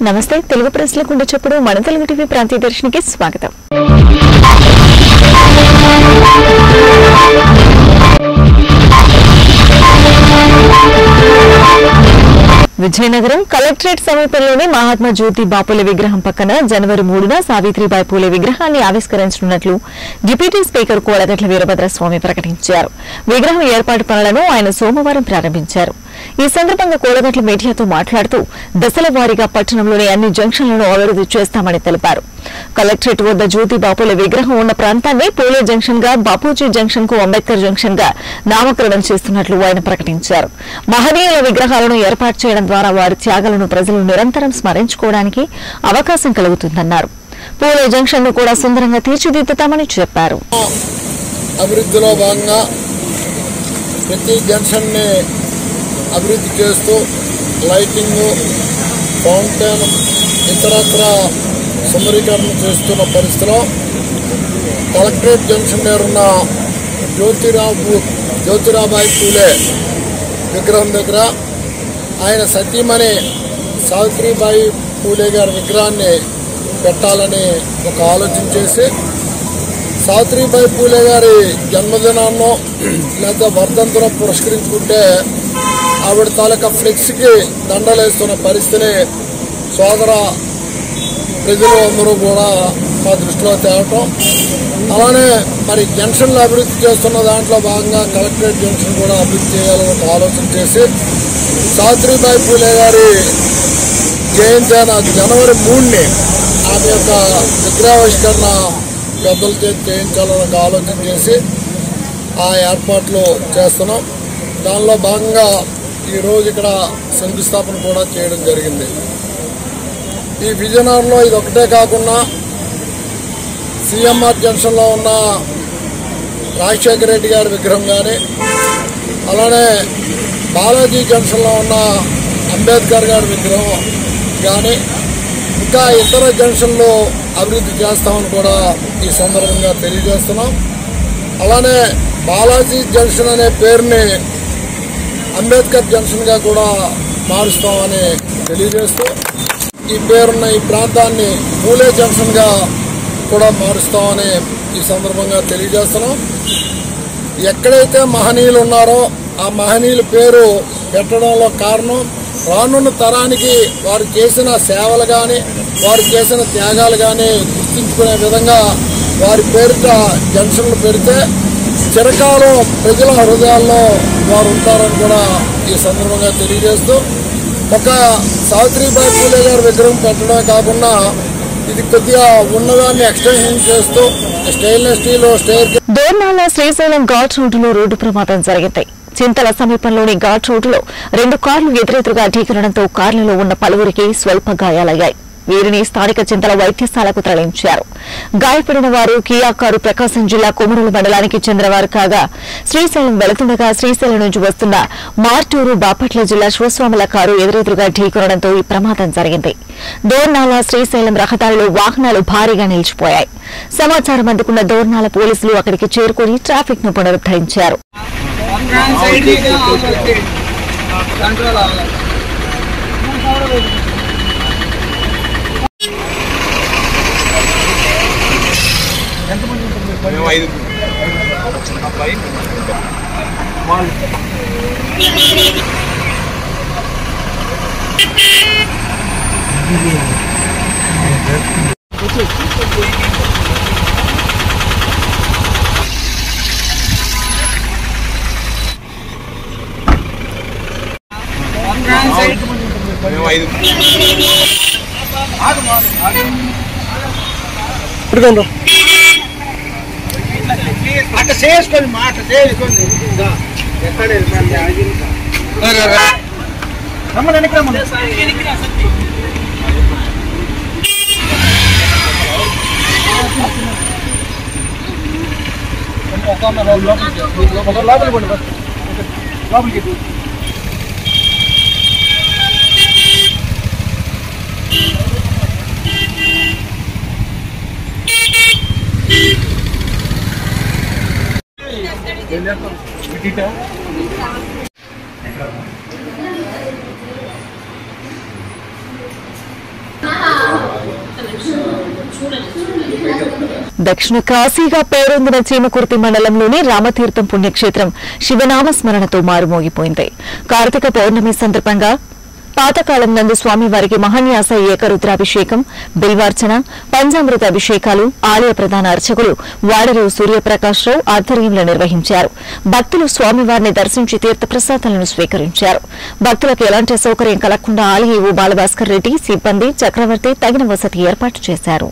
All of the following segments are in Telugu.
నమస్తే తెలుగు ప్రెస్లకు ఉండే చెప్పుడు మన తెలుగు టీవీ ప్రాంతీయ దర్శనికి స్వాగతం విజయనగరం కలెక్టరేట్ సమీపంలోని మహాత్మా జ్యోతి బాపుల విగ్రహం పక్కన జనవరి మూడున సావిత్రిబాయి పూలే విగ్రహాన్ని ఆవిష్కరించనున్నట్లు డిప్యూటీ స్పీకర్ కోలగట్ల వీరభద్రస్వామి ప్రకటించారు విగ్రహం ఏర్పాటు పనులను ఆయన సోమవారం ప్రారంభించారు ఈ సందర్భంగా కోలగట్ల మీడియాతో మాట్లాడుతూ దశల వారీగా పట్టణంలోని అన్ని జంక్షన్లను అభివృద్ది చేస్తామని తెలిపారు కలెక్టరేట్ వద్ద జ్యోతి బాపుల విగ్రహం ఉన్న ప్రాంతాన్ని పూలే జంక్షన్ గా బాపూజీ జంక్షన్ కు అంబేద్కర్ జంక్షన్ గా నామకరణం చేస్తున్నట్లు ఆయన ప్రకటించారు మహనీయుల విగ్రహాలను ఏర్పాటు చేయడం ద్వారా వారి త్యాగాలను ప్రజలు నిరంతరం స్మరించుకోవడానికి అవకాశం కలుగుతుందన్నారు పూలే జంక్షన్ ను కూడా సుందరంగా తీర్చిదిద్దుతామని చెప్పారు అభివృద్ధిలో భాగంగా ప్రతి జంక్షన్ని అభివృద్ధి చేస్తూ లైటింగ్ ఫౌంటైన్ ఇతరత్ర సుందరీకరణ చేస్తున్న పరిస్థితిలో కలెక్టరేట్ జంక్షన్ దగ్గర ఉన్న జ్యోతిరావు జ్యోతిరాబాయి పూలే విగ్రహం దగ్గర ఆయన సతీమణి సావిత్రిబాయి పూలే గారి విగ్రహాన్ని పెట్టాలని ఒక ఆలోచన చేసి సావిత్రిబాయి పూలే గారి జన్మదినాన్నో లేదా వర్ధంతును పురస్కరించుకుంటే ఆవిడ తాలూకా ఫ్లెక్స్కి దండలేస్తున్న పరిస్థితిని సోదర ప్రజలు అందరూ కూడా మా దృష్టిలో తేవటం అలానే మరి జంక్షన్లు అభివృద్ధి చేస్తున్న దాంట్లో భాగంగా కలెక్టరేట్ జంక్షన్ కూడా అభివృద్ధి చేయాలని ఒక ఆలోచన చేసి సావిత్రిబాయి పూలే గారి జయంతి అయిన జనవరి మూడుని ఆమె యొక్క విగ్రహావిష్కరణ పెద్దల చేతి చేయించాలని ఒక ఆలోచన చేసి ఆ ఏర్పాట్లు చేస్తున్నాం దానిలో భాగంగా ఈరోజు ఇక్కడ శంకుస్థాపన కూడా చేయడం జరిగింది ఈ విజయనగరంలో ఇది ఒకటే కాకుండా సిఎంఆర్ జంక్షన్లో ఉన్న రాజశేఖర రెడ్డి గారి విగ్రహం కానీ అలానే బాలాజీ జంక్షన్లో ఉన్న అంబేద్కర్ గారి విగ్రహం కానీ ఇంకా ఇతర జంక్షన్లు అభివృద్ధి చేస్తామని కూడా ఈ సందర్భంగా తెలియజేస్తున్నాం అలానే బాలాజీ జంక్షన్ అనే పేరుని అంబేద్కర్ జంక్షన్గా కూడా మారుస్తామని తెలియజేస్తూ ఈ పేరున్న ఈ ప్రాంతాన్ని పూలే జంక్షన్గా కూడా మారుస్తామని ఈ సందర్భంగా తెలియజేస్తున్నాం ఎక్కడైతే మహనీయులు ఉన్నారో ఆ మహనీయుల పేరు పెట్టడంలో కారణం రానున్న తరానికి వారు చేసిన సేవలు కానీ వారు చేసిన త్యాగాలు కానీ గుర్తించుకునే విధంగా వారి పేరిట జంక్షన్లు పెడితే చిరకాలం ప్రజల హృదయాల్లో వారు ఉంటారని కూడా ఈ సందర్భంగా తెలియజేస్తూ ఒక సావిత్రిబాయి పూలే గారి విగ్రహం పెట్టడమే కాకుండా ఇది కొద్దిగా ఉన్నదాన్ని ఎక్స్టెన్షన్ చేస్తూ stainless steel stair Dornala Srisailam ghat రోడ్డులో రోడ్డు ప్రమాదం జరిగింది చింతల సమీపంలోని ఘాట్ రోడ్డులో రెండు కార్లు ఎదురెదురుగా ఢీకొనడంతో కార్లలో ఉన్న పలువురికి స్వల్ప గాయాలయ్యాయి వీరిని స్థానిక చింతల వైద్యశాలకు తరలించారు గాయపడిన వారు కియా కారు ప్రకాశం జిల్లా కొమరుల మండలానికి చెందినవారు కాగా శ్రీశైలం వెళుతుండగా శ్రీశైలం నుంచి వస్తున్న మార్టూరు బాపట్ల జిల్లా శివస్వాముల కారు ఎదురెదురుగా ఢీకొనడంతో ఈ ప్రమాదం జరిగింది దోర్నాల శ్రీశైలం రహదారిలో వాహనాలు భారీగా నిలిచిపోయాయి సమాచారం అందుకున్న దోర్నాల పోలీసులు అక్కడికి చేరుకుని ట్రాఫిక్ ను పునరుద్దరించారు కంట్రోల్ అవ్వాలి మేము ఐదు అబ్బాయి మేము ఐదు అట్లా చేసుకోండి మాట చేసుకోండి ఎక్కడ రమ్మని వెనక్కి రమ్మని లోపలికి పోండి బస్ లోపలికి దక్షిణ కాశీగా పేరొందిన చీమకుర్తి మండలంలోని రామతీర్థం పుణ్యక్షేత్రం శివనామ స్మరణతో మారుమోగిపోయింది కార్తీక పౌర్ణమి సందర్భంగా పాతకాలం నందు స్వామివారికి మహాన్యాస ఏకరుద్రాభిషేకం బిల్వార్చన పంచామృత అభిషేకాలు ఆలయ ప్రధాన అర్చకులు వాడరు సూర్యప్రకాశ్రావు ఆధ్వర్యంలో నిర్వహించారు భక్తులు స్వామివారిని దర్శించి తీర్థప్రసాదాలను స్వీకరించారు భక్తులకు ఎలాంటి అసౌకర్యం కలగకుండా ఆలయ ఈవో బాలభాస్కర్ రెడ్డి సిబ్బంది చక్రవర్తి తగిన వసతి ఏర్పాటు చేశారు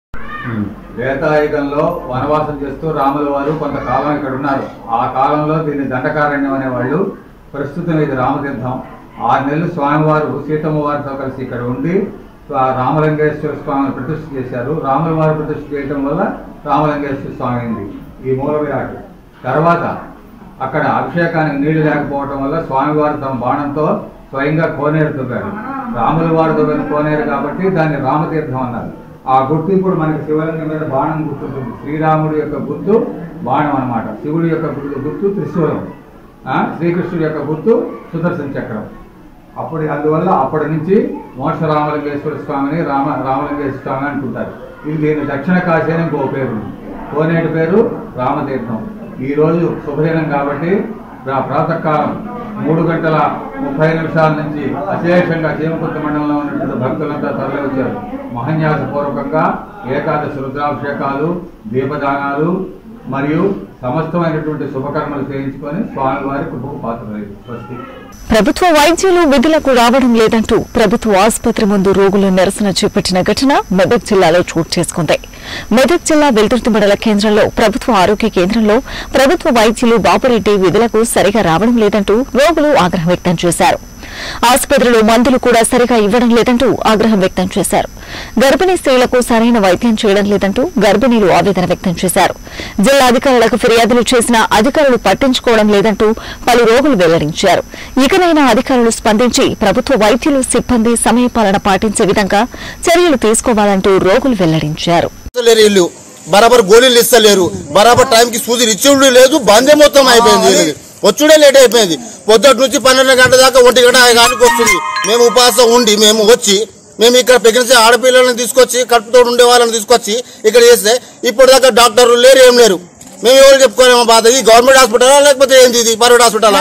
త్రేతాయుగంలో వనవాసం చేస్తూ రాముల వారు కొంతకాలం ఇక్కడ ఉన్నారు ఆ కాలంలో దీన్ని దండకారణ్యం అనేవాళ్ళు ప్రస్తుతం ఇది రామతీర్థం ఆరు నెలలు స్వామివారు సీతమ్మ వారితో కలిసి ఇక్కడ ఉండి ఆ రామలింగేశ్వర స్వామిని ప్రతిష్ఠ చేశారు రాముల వారు ప్రతిష్ఠ చేయటం వల్ల రామలింగేశ్వర స్వామి అయింది ఈ మూల విరాట్ తర్వాత అక్కడ అభిషేకానికి నీళ్లు లేకపోవటం వల్ల స్వామివారు తమ బాణంతో స్వయంగా కోనేరు దువ్వారు రాముల వారు దువ్విన కోనేరు కాబట్టి దాన్ని రామతీర్థం అన్నారు ఆ గుర్తు ఇప్పుడు మనకి శివలింగం మీద బాణం గుర్తుంటుంది శ్రీరాముడి యొక్క గుర్తు బాణం అన్నమాట శివుడి యొక్క గుర్తు గుర్తు త్రిశూలం ఆ, శ్రీకృష్ణుడి యొక్క గుర్తు సుదర్శన చక్రం అప్పుడు అందువల్ల అప్పటి నుంచి మోక్ష రామలింగేశ్వర స్వామిని రామ రామలింగేశ్వర స్వామి అంటుంటారు ఇది దీని దక్షిణ కాశీ అని ఇంకో పేరు ఉంది. కోనేటి పేరు రామతీర్థం ఈ రోజు శుభదినం కాబట్టి ప్రా- ప్రాతకాలం మూడు గంటల ముప్పై నిమిషాల నుంచి అశేషంగా చీమకుర్తి మండలంలో ఉన్నటువంటి భక్తులంతా తరలి వచ్చారు మహన్యాస పూర్వకంగా ఏకాదశి రుద్రాభిషేకాలు దీపదానాలు మరియు సమస్తమైనటువంటి శుభకర్మలు చేయించుకొని స్వామివారి కృపకు పాత్రలేదు స్వస్తి ప్రభుత్వ వైద్యులు విధులకు రావడం లేదంటూ ప్రభుత్వ ఆసుపత్రి ముందు రోగులు నిరసన చేపట్టిన ఘటన మెదక్ జిల్లాలో చోటు చేసుకుంది మెదక్ జిల్లా వెల్దుర్తి మండల కేంద్రంలో ప్రభుత్వ ఆరోగ్య కేంద్రంలో ప్రభుత్వ వైద్యులు బాపురెడ్డి విధులకు సరిగా రావడం లేదంటూ రోగులు ఆగ్రహం వ్యక్తం చేశారు ఆసుపత్రిలో మందులు కూడా సరిగా ఇవ్వడం లేదంటూ ఆగ్రహం వ్యక్తం చేశారు గర్భిణీ స్త్రీలకు సరైన వైద్యం చేయడం లేదంటూ గర్భిణీలు ఆవేదన వ్యక్తం చేశారు జిల్లా అధికారులకు ఫిర్యాదులు చేసినా అధికారులు పట్టించుకోవడం లేదంటూ పలు రోగులు వెల్లడించారు ఇకనైనా అధికారులు స్పందించి ప్రభుత్వ వైద్యులు సిబ్బంది సమయపాలన పాటించే విధంగా చర్యలు తీసుకోవాలంటూ రోగులు వెల్లడించారు ఇస్తలేరు వీళ్ళు బరాబర్ గోళీలు ఇస్తలేరు బరాబర్ టైంకి సూది ఇచ్చుడు లేదు బందే మొత్తం అయిపోయింది వీళ్ళది. వచ్చుడే లేట్ అయిపోయింది పొద్దుటి నుంచి పన్నెండు గంటల దాకా ఒంటి గంట ఐదు వస్తుంది మేము ఉపవాసం ఉండి మేము వచ్చి మేము ఇక్కడ ప్రెగ్నెన్సీ ఆడపిల్లలను తీసుకొచ్చి కడుపుతో ఉండే వాళ్ళని తీసుకొచ్చి ఇక్కడ చేస్తే ఇప్పుడు దాకా డాక్టర్లు లేరు ఏం లేరు మేము ఎవరు చెప్పుకోలేము బాధ ఈ గవర్నమెంట్ హాస్పిటల్ లేకపోతే ఏంది ఇది ప్రైవేట్ హాస్పిటల్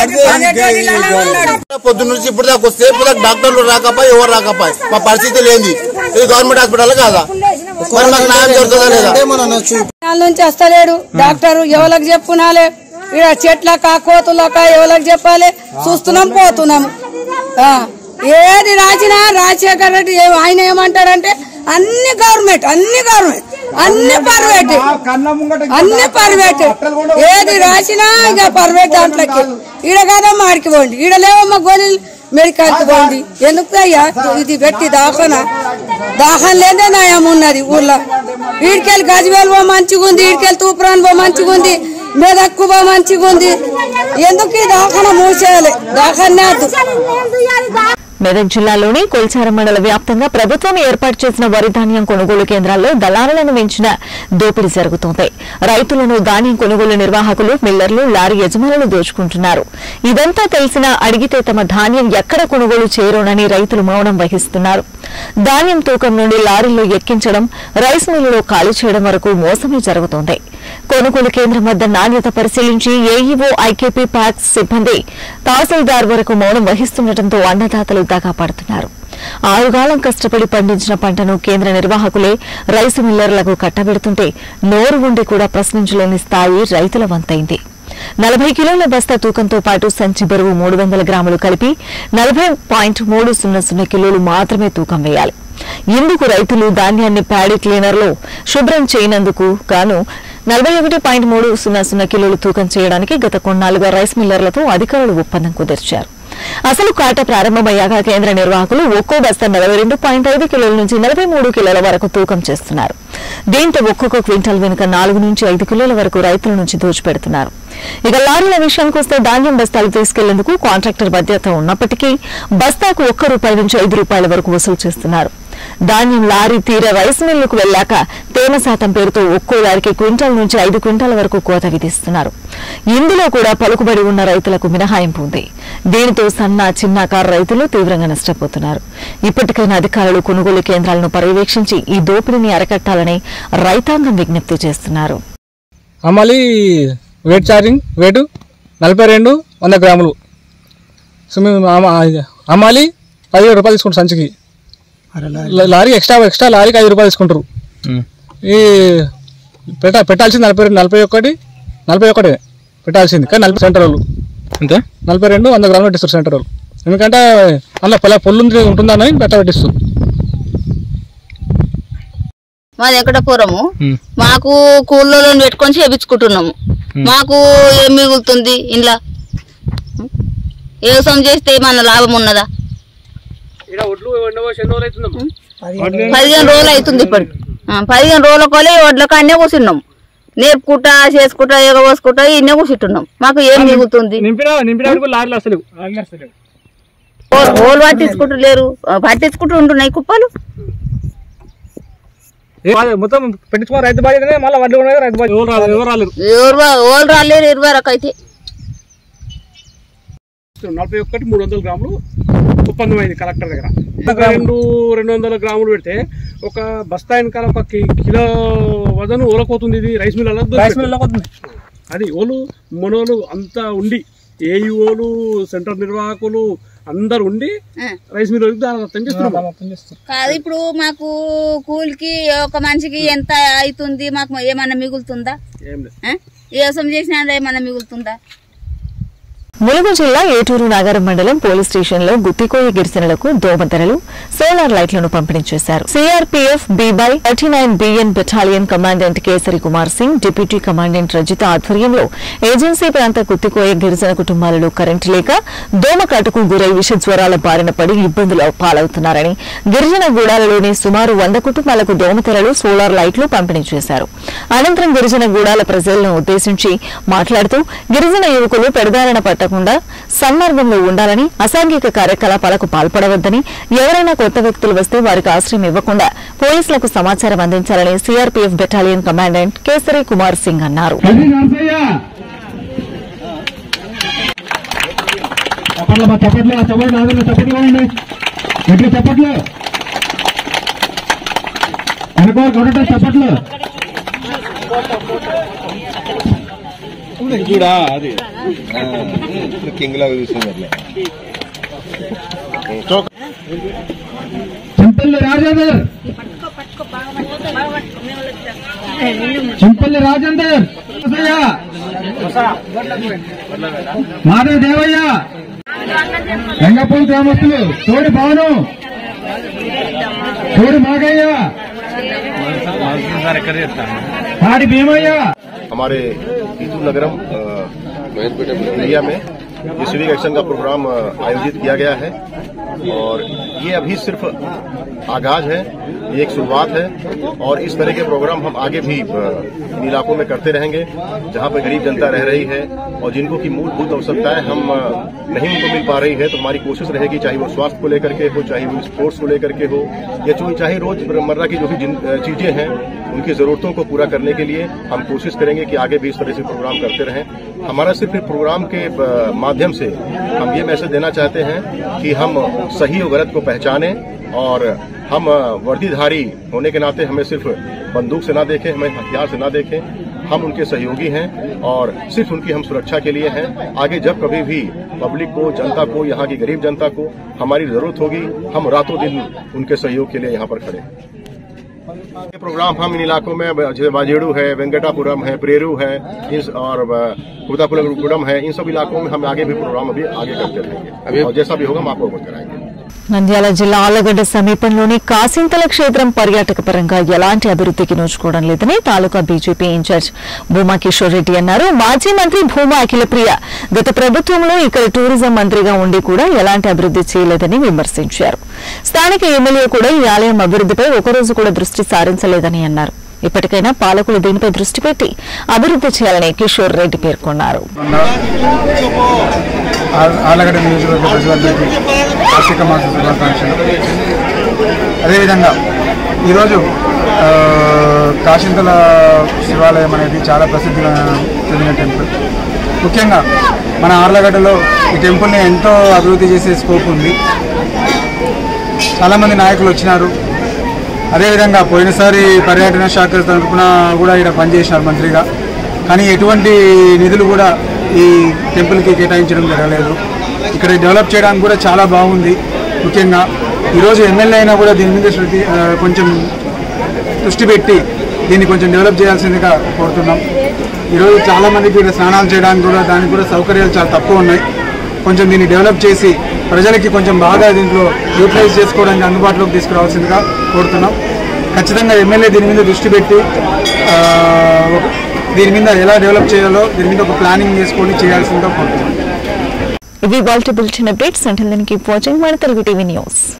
పొద్దున్న నుంచి ఇప్పుడు దాకా వస్తే ఇప్పుడు దాకా డాక్టర్లు రాకపోయి ఎవరు రాకపోయి మా పరిస్థితి లేనిది ఇది గవర్నమెంట్ హాస్పిటల్ కాదా మరి మాకు న్యాయం జరుగుతుందా లేదా నాలుగు నుంచి వస్తలేడు డాక్టర్ ఎవరికి చెప్పునాలే ఇక్కడ చెట్లక కోతులక ఎవరికి చెప్పాలి చూస్తున్నాం పోతున్నాం ఆ, ఏది రాసినా రాజశేఖర్ రెడ్డి ఏ- ఆయన ఏమంటాడంటే అన్ని గవర్నమెంట్ అన్ని గవర్నమెంట్ అన్ని పర్వేట్ కళ్ళ ముంగట అన్ని పర్వేట్ ఏది రాసినా ఇక పర్వేట్ దాంట్లోకి ఈడ కాదమ్మా ఆడికి పోండి ఈడ లేవమ్మా గోళీలు మెడికల్కి పోండి ఎందుకు అయ్యా ఇది పెట్టి దాఖన దాహం లేదే నయం ఉన్నది ఊర్లో ఈడికెళ్ళి గజవేలు బో మంచిగా ఉంది ఈడికెళ్ళి తూప్రాన్ బో మంచిగా ఉంది మెదక్కు బో మంచిగా ఉంది ఎందుకు ఈ దాఖన మూసేయాలి దాఖన్నే వద్దు మెదక్ జిల్లాలోని కొల్చారం మండల వ్యాప్తంగా ప్రభుత్వం ఏర్పాటు చేసిన వరి ధాన్యం కొనుగోలు కేంద్రాల్లో దళారులను మించిన దోపిడీ జరుగుతోంది రైతులను ధాన్యం కొనుగోలు నిర్వాహకులు మిల్లర్లు లారీ యజమానులు దోచుకుంటున్నారు ఇదంతా తెలిసినా అడిగితే తమ ధాన్యం ఎక్కడ కొనుగోలు చేయరోనని రైతులు మౌనం వహిస్తున్నారు ధాన్యం తూకం నుండి లారీల్లో ఎక్కించడం రైస్ మిల్లులో ఖాళీ చేయడం వరకు మోసమే జరుగుతోంది కొనుగోలు కేంద్రం వద్ద నాణ్యత పరిశీలించి ఏఈఓ ఐకేపీ ప్యాక్స్ సిబ్బంది తహసీల్దార్ వరకు మౌనం వహిస్తుండటంతో అన్నదాతలు దగా పడుతున్నారు ఆరుగాలం కష్టపడి పండించిన పంటను కేంద్ర నిర్వాహకులే రైసు మిల్లర్లకు కట్టబెడుతుంటే నోరు ఉండి కూడా ప్రశ్నించలేని స్థాయి రైతుల వంతైంది నలభై కిలోల బస్తా తూకంతో పాటు సంచి బరువు మూడు వందల గ్రాములు కలిపి నలభై పాయింట్ మూడు సున్నా సున్నా కిలోలు మాత్రమే తూకం వేయాలి ఇందుకు రైతులు ధాన్యాన్ని ప్యాడీ క్లీనర్లో శుభ్రం చేయనందుకు గాను నలభై ఒకటి పాయింట్ మూడు సున్నా సున్నా కిలోలు తూకం చేయడానికి గత కొన్నాళ్లుగా రైస్ మిల్లర్లతో అధికారులు ఒప్పందం కుదిర్చారు అసలు కాట ప్రారంభమయ్యాక కేంద్ర నిర్వాహకులు ఒక్కో బస్తా నలభై రెండు పాయింట్ ఐదు కిలోల నుంచి నలభై మూడు కిలోల వరకు తూకం చేస్తున్నారు దీంతో ఒక్కొక్క క్వింటాల్ వెనుక నాలుగు నుంచి ఐదు కిలోల వరకు రైతుల నుంచి దోచిపెడుతున్నారు ఇక లారీల విషయానికి వస్తే ధాన్యం బస్తాలు తీసుకెళ్లేందుకు కాంట్రాక్టర్ బాధ్యత ఉన్నప్పటికీ బస్తాకు ఒక్క రూపాయి నుంచి ఐదు రూపాయల వరకు వసూలు చేస్తున్నారు ధాన్యం లారీ తీర రైస్ మిల్లుకు వెళ్లాక తేమ శాతం పేరుతో ఒక్కో లారీకి క్వింటాల్ నుంచి ఐదు క్వింటాల వరకు కోత విధిస్తున్నారు ఇందులో కూడా పలుకుబడి ఉన్న రైతులకు మినహాయింపు ఉంది దీనితో సన్న చిన్నకారు రైతులు తీవ్రంగా నష్టపోతున్నారు ఇప్పటికైనా అధికారులు కొనుగోలు కేంద్రాలను పర్యవేక్షించి ఈ దోపిడీని అరకట్టాలని రైతాంగం విజ్ఞప్తి చేస్తున్నారు అమ్మాలి వెయిట్ ఛార్జింగ్ వెయిట్ నలభై రెండు వంద గ్రాములు సో మేము అమ్మ- అమ్మాలి పదిహేడు రూపాయలు తీసుకుంటారు సంచికి ల- లారీ ఎక్స్ట్రా ఎక్స్ట్రా లారీకి ఐదు రూపాయలు తీసుకుంటారు ఈ పెట్ట పెట్టాల్సింది నలభై రెండు నలభై ఒకటి నలభై ఒకటే పెట్టాల్సింది కానీ నలభై సెంటర్ వాళ్ళు అంతే నలభై రెండు వంద గ్రాములు పెట్టిస్తారు సెంటర్ వాళ్ళు ఎందుకంటే అందులో పొల పొల్లు ఉంది ఉంటుందని పెట్ట పెట్టిస్తారు మాది వెంకటపురము మాకు కూలలో పెట్టుకొని చేపించుకుంటున్నాము మాకు ఏం మిగులుతుంది ఇంట్లో వ్యవసాయం చేస్తే ఏమన్నా లాభం ఉన్నదా పదిహేను రోజులు అవుతుంది ఇప్పటికి ఆ, పదిహేను రోజుల కొలే వడ్ల కాడనే కూర్చున్నాం నేర్పుకుంటా చేసుకుంటా ఎగబోసుకుంటా ఇన్నే కూర్చుంటున్నాం మాకు ఏం మిగులుతుంది నింపిన నింపిన లారీలు అసలు ఓలు పట్టించుకుంటూ లేరు పట్టించుకుంటూ ఉంటున్నాయి కుప్పలు మొత్తం పెట్టించుకో రైతు బాధ్యతనే మళ్ళీ వడ్లు ఉన్నాయి రైతు బాధ్యత ఎవరు రాలేదు ఎవరు రాలేదు ఎవరు వా- ఓలు రాలేరు ఇరవై వరకు అయితే నలభై ఒకటి మూడు వందల గ్రాములు ఒప్పందం అయింది కలెక్టర్ దగ్గర రెండు రెండు వందల గ్రాములు పెడితే ఒక బస్తా వెనకాల ఒక కి- కిలో వజను ఓలకోతుంది ఇది రైస్ మిల్ రైస్ మిల్ పోతుంది అది ఓలు మనోలు అంతా ఉండి ఏఈఓలు సెంటర్ నిర్వాహకులు అందరు ఉండి ఆ. రైస్ మిల్ వరకు దాని అర్థం చేస్తున్నాం కాదు ఇప్పుడు మాకు కూలికి ఒక మనిషికి ఎంత అవుతుంది మాకు ఏమన్నా మిగులుతుందా ఏం లేదు ఆ? వ్యవసాయం చేసినా ఏమన్నా మిగులుతుందా ములుగు జిల్లా ఏటూరు నాగరం మండలం పోలీస్ స్టేషన్లో గుత్తికోయ గిరిజనులకు దోమతెరలు సోలార్ లైట్లను పంపిణీ చేశారు సిఆర్పీఎఫ్ బీబై thirty nine BN battalion commandant Kesari Kumar Singh deputy commandant Rajitha ఆధ్వర్యంలో ఏజెన్సీ ప్రాంత గుత్తికోయ గిరిజన కుటుంబాలలో కరెంటు లేక దోమకాటుకు గురై విష జ్వరాల బారిన పడి ఇబ్బందులు పాలవుతున్నారని గిరిజన గూడాలలోని సుమారు వంద కుటుంబాలకు దోమతెరలు సోలార్ లైట్లు పంపిణీ చేశారు అనంతరం గిరిజన గూడాల ప్రజలను ఉద్దేశించి మాట్లాడుతూ గిరిజన యువకులు పెడదారణ పట్టకుండా సన్మార్గంలో ఉండాలని అసాంఘిక కార్యకలాపాలకు పాల్పడవద్దని ఎవరైనా కొత్త వ్యక్తులు వస్తే వారికి ఆశ్రయం ఇవ్వకుండా పోలీసులకు సమాచారం అందించాలని CRPF battalion commandant Kesari Kumar Singh అన్నారు చప్పట్లు మా చప్పట్లు ఆ చప్పట్లు ఆగండి చప్పట్లు ఇవ్వండి ఎట్లా చప్పట్లు వెనక కొడట చప్పట్లు చూడా అది కింగ్ లాగా చూసింది అట్లా చింపల్లి రాజేందర్ చింపల్లి రాజేందర్ మాధవ దేవయ్య రంగపూల్ గ్రామస్తులు తోడి భాను తోడి మాగయ్య తాడి భీమయ్య हमारे ईतू नगरम अ, एरिया में ये सिविक एक्शन का प्रोग्राम अ, आयोजित किया गया है और ये अभी सिर्फ आगाज है ये एक शुरुआत है और इस तरह के प्रोग्राम हम आगे भी अ, इन इलाकों में करते रहेंगे जहां पर गरीब जनता रह रही है और जिनको की मूलभूत आवश्यकताएं हम अ, नहीं उनको मिल पा रही है तो हमारी कोशिश रहेगी चाहे वो स्वास्थ्य को लेकर के हो चाहे वो स्पोर्ट्स को लेकर के हो या जो चाहे रोजमर्रा की जो भी जिन- अ, चीजें हैं उनकी जरूरतों को पूरा करने के लिए हम कोशिश करेंगे कि आगे भी इस तरह से प्रोग्राम करते रहें हमारा सिर्फ इस प्रोग्राम के अ, माध्यम से हम ये मैसेज देना चाहते हैं कि हम सही और गलत को पहचानें और हम अ, वर्दीधारी होने के नाते हमें सिर्फ बंदूक से ना देखें हमें हथियार से ना देखें हम उनके सहयोगी हैं और सिर्फ उनकी हम सुरक्षा के लिए हैं आगे जब कभी भी पब्लिक को जनता को यहाँ की गरीब जनता को हमारी जरूरत होगी हम रातों दिन उनके सहयोग के लिए यहाँ पर खड़े हैं ये प्रोग्राम हम इन इलाकों में जैसे वाजेड़ू है वेंकटापुरम है प्रेरू है इस और कुदापुरम है इन सब इलाकों में हम आगे भी प्रोग्राम अभी आगे करते रहेंगे और जैसा भी होगा हम आपको अवगत कराएंगे నంద్యాల జిల్లా ఆలగడ్డ సమీపంలోని కాసింతల క్షేత్రం పర్యాటక పరంగా ఎలాంటి అభివృద్ధికి నోచుకోవడం లేదని తాలూకా బీజేపీ ఇన్ఛార్జ్ భూమా కిషోర్ రెడ్డి అన్నారు మాజీ మంత్రి భూమా అఖిలప్రియ గత ప్రభుత్వంలో ఇక్కడ టూరిజం మంత్రిగా ఉండి కూడా ఎలాంటి అభివృద్ధి చేయలేదని విమర్శించారు స్థానిక ఎమ్మెల్యే కూడా ఈ ఆలయం అభివృద్ధిపై ఒకరోజు కూడా దృష్టి సారించలేదని అన్నారు ఇప్పటికైనా పాలకులు దీనిపై దృష్టి పెట్టి అభివృద్ధి చేయాలని కిషోర్ రెడ్డి పేర్కొన్నారు ఆలగడ్డ నియోజకవర్గ ప్రజలందరికీ కార్తీక మాస శుభాకాంక్షలు అదేవిధంగా ఈరోజు ఆ, కాశింతల శివాలయం అనేది చాలా ప్రసిద్ధి చెందిన టెంపుల్ ముఖ్యంగా మన ఆర్లగడ్డలో ఈ టెంపుల్ని ఎంతో అభివృద్ధి చేసే స్కోప్ ఉంది చాలామంది నాయకులు వచ్చినారు అదేవిధంగా పోయినసారి పర్యాటన శాఖ తరఫున కూడా ఇక్కడ పనిచేసినారు మంత్రిగా కానీ ఎటువంటి నిధులు కూడా ఈ టెంపుల్కి కేటాయించడం జరగలేదు ఇక్కడ డెవలప్ చేయడానికి కూడా చాలా బాగుంది ముఖ్యంగా ఈరోజు ఎమ్మెల్యే అయినా కూడా దీని మీద శృతి ఆ, కొంచెం దృష్టి పెట్టి దీన్ని కొంచెం డెవలప్ చేయాల్సిందిగా కోరుతున్నాం ఈరోజు చాలామందికి ఇక్కడ స్నానాలు చేయడానికి కూడా దానికి కూడా సౌకర్యాలు చాలా తక్కువ ఉన్నాయి కొంచెం దీన్ని డెవలప్ చేసి ప్రజలకి కొంచెం బాగా దీంట్లో యూటిలైజ్ చేసుకోవడానికి అందుబాటులోకి తీసుకురావాల్సిందిగా కోరుతున్నాం ఖచ్చితంగా ఎమ్మెల్యే దీని మీద దృష్టి పెట్టి ఆ, ఒక- దీని మీద ఎలా డెవలప్ చేయాలో దీని మీద ఒక ప్లానింగ్ చేసుకొని చేయాల్సిందిగా కోరుతున్నాం ఇవి వాల్టి బులెటిన్ అప్డేట్స్ అంటే కీప్ వాచింగ్ మన తెలుగు టీవీ న్యూస్